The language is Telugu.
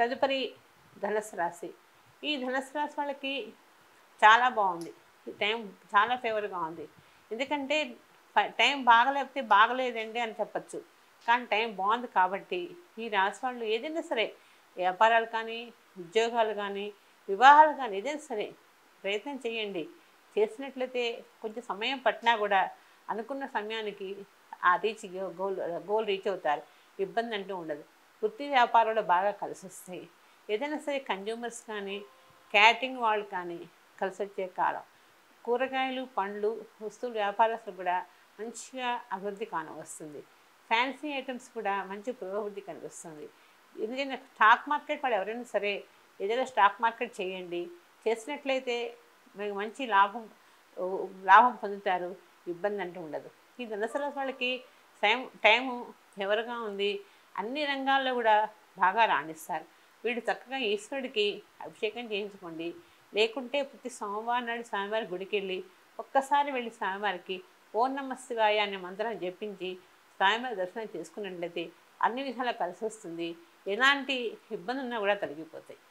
తదుపరి ధనుసు రాశి ఈ ధనుసు రాశి వాళ్ళకి చాలా బాగుంది ఈ టైం చాలా ఫేవర్గా ఉంది ఎందుకంటే ఫ- టైం బాగలేకపోతే బాగలేదండి అని చెప్పచ్చు కానీ టైం బాగుంది కాబట్టి ఈ రాశి వాళ్ళు ఏదైనా సరే వ్యాపారాలు కానీ ఉద్యోగాలు కానీ వివాహాలు కానీ ఏదైనా సరే ప్రయత్నం చేయండి చేసినట్లయితే కొంచెం సమయం పట్టినా కూడా అనుకున్న సమయానికి ఆ రీచ్ గోల్ గోల్ రీచ్ అవుతారు ఇబ్బంది అంటూ ఉండదు వృత్తి వ్యాపారాలు బాగా కలిసి వస్తాయి ఏదైనా సరే కన్జ్యూమర్స్ కానీ క్యాటరింగ్ వాళ్ళు కానీ కలిసి వచ్చే కాలం కూరగాయలు పండ్లు వస్తువులు వ్యాపారస్తులు కూడా మంచిగా అభివృద్ధి కానవస్తుంది ఫ్యాన్సీ ఐటమ్స్ కూడా మంచి పురోభివృద్ధి కనిపిస్తుంది ఎందుకంటే స్టాక్ మార్కెట్ వాళ్ళు ఎవరైనా సరే ఏదైనా స్టాక్ మార్కెట్ చేయండి చేసినట్లయితే మీకు మంచి లాభం ఓ, లాభం పొందుతారు ఇబ్బంది అంటూ ఉండదు ఈ ధనుసు రాశి వాళ్ళకి టైం టైము ఎవరుగా ఉంది అన్ని రంగాల్లో కూడా బాగా రాణిస్తారు వీళ్ళు చక్కగా ఈశ్వరుడికి అభిషేకం చేయించుకోండి లేకుంటే ప్రతి సోమవారం నాడు స్వామివారి గుడికి వెళ్ళి ఒక్కసారి వెళ్ళి స్వామివారికి ఓం నమ శివాయ అనే మంత్రం జపించి స్వామివారి దర్శనం చేసుకున్నట్లయితే అన్ని విధాలా కలిసి వస్తుంది ఎలాంటి ఇబ్బంది ఉన్నా కూడా తొలగిపోతాయి